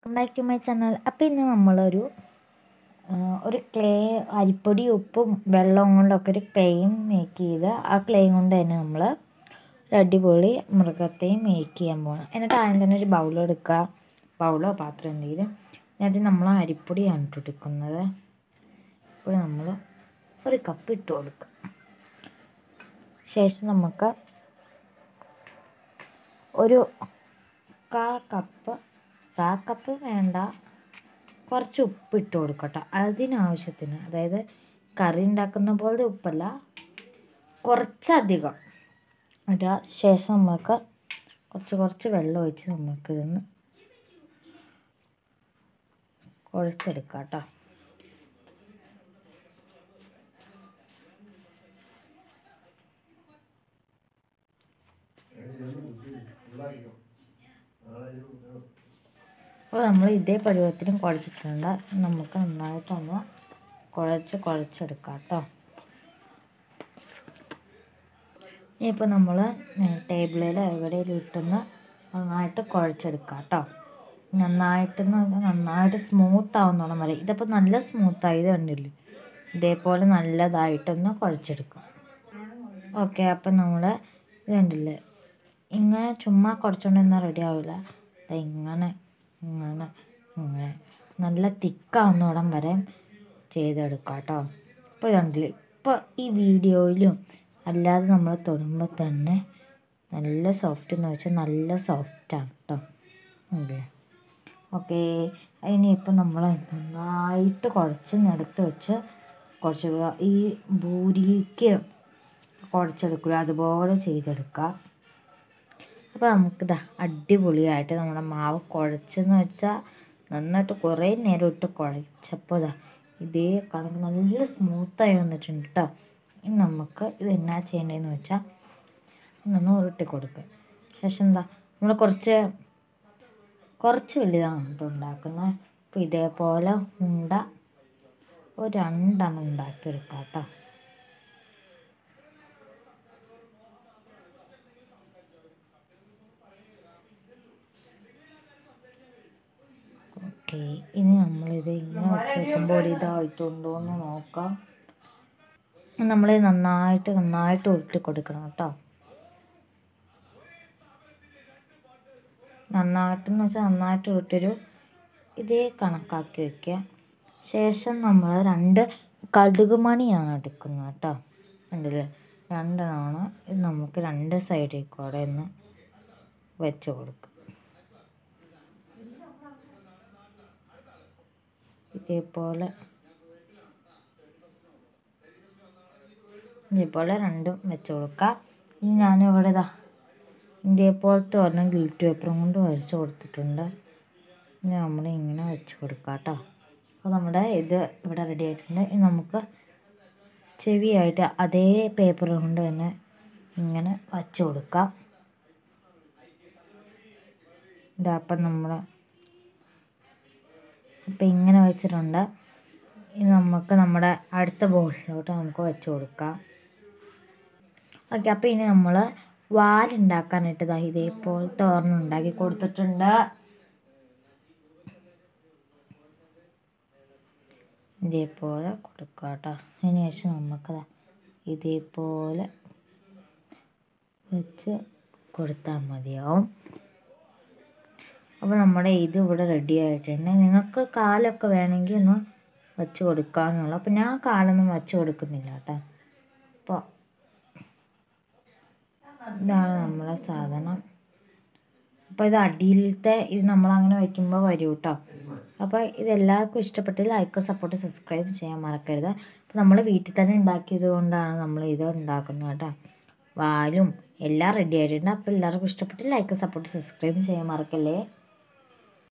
welcome back to my channel അപ്പോൾ ഇന്ന് നമ്മളൊരു ആ, ഒരു ക്ലേ അരിപ്പൊടി ഉപ്പും വെള്ളവും കൊണ്ടൊക്കെ ഒരു ക്ലേയും മേക്ക് ചെയ്ത് ആ ക്ലേയും കൊണ്ട് തന്നെ നമ്മൾ ഒരു അടിപൊളി മൃഗത്തെയും മേക്ക് ചെയ്യാൻ പോകണം എന്നിട്ട് ആദ്യം തന്നെ ഒരു ബൗൾ എടുക്കുക ബൗളോ പാത്രം എന്തെങ്കിലും എന്നിട്ട് നമ്മൾ അരിപ്പൊടിയാണ് ഇട്ട് എടുക്കുന്നത് ഇപ്പോൾ നമ്മൾ ഒരു കപ്പ് ഇട്ട് കൊടുക്കുക ശേഷം നമുക്ക് ഒരു കാ കപ്പ് കാ കപ്പ് വേണ്ട കുറച്ച് ഉപ്പ് ഇട്ട് കൊടുക്കട്ടെ അതിനാവശ്യത്തിന് അതായത് കറി ഉണ്ടാക്കുന്ന പോലത്തെ ഉപ്പല്ല കുറച്ചധികം ഇടുക ശേഷം നമുക്ക് കുറച്ച് കുറച്ച് വെള്ളം ഒഴിച്ച് നമുക്ക് ഇതൊന്ന് കുഴച്ചെടുക്കാം കേട്ടോ അപ്പോൾ നമ്മൾ ഇതേ പരുവത്തിനും കുഴച്ചിട്ടുണ്ട് നമുക്ക് നന്നായിട്ടൊന്ന് കുഴച്ച് കുഴച്ചെടുക്കാം കേട്ടോ ഇനിയിപ്പോൾ നമ്മൾ ടേബിളിൽ എവിടെയെങ്കിലും ഇട്ടൊന്ന് നന്നായിട്ട് കുഴച്ചെടുക്കാം കേട്ടോ നന്നായിട്ടെന്ന് പറഞ്ഞാൽ നന്നായിട്ട് സ്മൂത്ത് ആവുന്നോണം വരെ ഇതിപ്പോൾ നല്ല സ്മൂത്ത് ആയത് കണ്ടില്ലേ ഇതേപോലെ നല്ലതായിട്ടൊന്ന് കുഴച്ചെടുക്കാം ഓക്കെ അപ്പം നമ്മൾ ഇത് കണ്ടില്ലേ ഇങ്ങനെ ചുമ്മാ കുറച്ചുകൊണ്ട് എന്നാൽ റെഡി ആവില്ല ദാ ഇങ്ങനെ ഇങ്ങനെ ഇങ്ങനെ നല്ല തിക്കാവുന്നോടം വരെ ചെയ്തെടുക്കാം കേട്ടോ ഇപ്പോൾ കണ്ടില്ലേ ഇപ്പോൾ ഈ വീഡിയോയിലും അല്ലാതെ നമ്മൾ തൊടുമ്പോൾ തന്നെ നല്ല സോഫ്റ്റ് എന്ന് വെച്ചാൽ നല്ല സോഫ്റ്റാണ് കേട്ടോ ഓക്കെ ഓക്കെ ഇനിയിപ്പോൾ നമ്മൾ നന്നായിട്ട് കുഴച്ച് നിലത്ത് വെച്ച് കുഴച്ചെടുക്കുക ഈ ഭൂരിക്ക് കുഴച്ചെടുക്കില്ല അതുപോലെ ചെയ്തെടുക്കുക അപ്പോൾ നമുക്കിതാ അടിപൊളിയായിട്ട് നമ്മുടെ മാവ് കുഴച്ചെന്ന് വെച്ചാൽ നന്നായിട്ട് കുറേ നേരം ഇട്ട് കുഴച്ചപ്പോൾ ഇതാ ഇതേ കണക്ക് നല്ല സ്മൂത്തായി വന്നിട്ടുണ്ട് കേട്ടോ ഇനി നമുക്ക് ഇത് എന്നാ ചെയ്യേണ്ടതെന്ന് വെച്ചാൽ ഒന്ന് ഉരുട്ടി കൊടുക്കുക ശേഷം എന്താ നമ്മൾ കുറച്ച് കുറച്ച് വലുതാണ് കേട്ടോ ഉണ്ടാക്കുന്നത് അപ്പോൾ ഇതേപോലെ ഉണ്ട ഒരു രണ്ടെണ്ണം ഉണ്ടാക്കിയെടുക്കാം കേട്ടോ ഓക്കെ ഇനി നമ്മളിത് ഇങ്ങനെ വെച്ച് വെക്കുമ്പോൾ ഇതായിട്ടുണ്ടോ എന്ന് നോക്കാം നമ്മൾ നന്നായിട്ട് നന്നായിട്ട് ഉരുട്ടി കൊടുക്കണം കേട്ടോ നന്നായിട്ടെന്ന് വെച്ചാൽ നന്നായിട്ട് ഉരുട്ടൊരു ഇതേ കണക്കാക്കി വയ്ക്കുക ശേഷം നമ്മൾ രണ്ട് കടുക് മണിയാണ് എടുക്കുന്നത് കേട്ടോ കണ്ടില്ലേ രണ്ടെണ്ണമാണ് ഇത് നമുക്ക് രണ്ട് സൈഡിൽ കൂടെ ഒന്ന് വെച്ച് കൊടുക്കും ഇതേപോലെ ഇതേപോലെ രണ്ടും വെച്ച് കൊടുക്കാം ഇനി ഞാനിവിടെ ഇതാ ഇതേപോലത്തെ ഒരെണ്ണം ഗിൽറ്റ് പേപ്പറും കൊണ്ട് വരച്ച് കൊടുത്തിട്ടുണ്ട് ഇനി നമ്മൾ ഇങ്ങനെ വെച്ച് കൊടുക്കാം കേട്ടോ അപ്പോൾ നമ്മുടെ ഇത് ഇവിടെ റെഡി ആയിട്ടുണ്ട് ഇനി നമുക്ക് ചെവിയായിട്ട് അതേ പേപ്പർ കൊണ്ട് തന്നെ ഇങ്ങനെ വച്ച് കൊടുക്കാം ഇതാ അപ്പം നമ്മൾ ഇപ്പം ഇങ്ങനെ വെച്ചിട്ടുണ്ട് ഇനി നമുക്ക് നമ്മുടെ അടുത്ത ബോളിലോട്ട് നമുക്ക് വെച്ച് കൊടുക്കാം ഓക്കെ അപ്പോൾ ഇനി നമ്മൾ വാലുണ്ടാക്കാനായിട്ട് ഇതാ ഇതേപോലത്തെ ഒരെണ്ണം ഉണ്ടാക്കി കൊടുത്തിട്ടുണ്ട് ഇതേപോലെ കൊടുക്കുക കേട്ടോ അതിന് ശേഷം നമുക്ക് ഇതേപോലെ വെച്ച് കൊടുത്താൽ മതിയാവും അപ്പോൾ നമ്മുടെ ഇത് ഇവിടെ റെഡി ആയിട്ടുണ്ട് നിങ്ങൾക്ക് കാലൊക്കെ വേണമെങ്കിൽ ഒന്ന് വെച്ച് കൊടുക്കാമെന്നുള്ളൂ അപ്പോൾ ഞാൻ കാലൊന്നും വെച്ച് കൊടുക്കുന്നില്ല കേട്ടോ അപ്പോൾ ഇതാണ് നമ്മളെ സാധനം അപ്പോൾ ഇത് അടിയിലത്തെ ഇത് നമ്മളങ്ങനെ വയ്ക്കുമ്പോൾ വരും കേട്ടോ അപ്പോൾ ഇതെല്ലാവർക്കും ഇഷ്ടപ്പെട്ട് ലൈക്ക് സപ്പോർട്ട് സബ്സ്ക്രൈബ് ചെയ്യാൻ മറക്കരുത് അപ്പോൾ നമ്മൾ വീട്ടിൽ തന്നെ ഉണ്ടാക്കിയത് കൊണ്ടാണ് നമ്മൾ ഇത് ഉണ്ടാക്കുന്നത് കേട്ടോ വാലും എല്ലാം റെഡി ആയിട്ടുണ്ട് അപ്പോൾ എല്ലാവർക്കും ഇഷ്ടപ്പെട്ട് ലൈക്ക് സപ്പോർട്ട് സബ്സ്ക്രൈബ് ചെയ്യാൻ മറക്കല്ലേ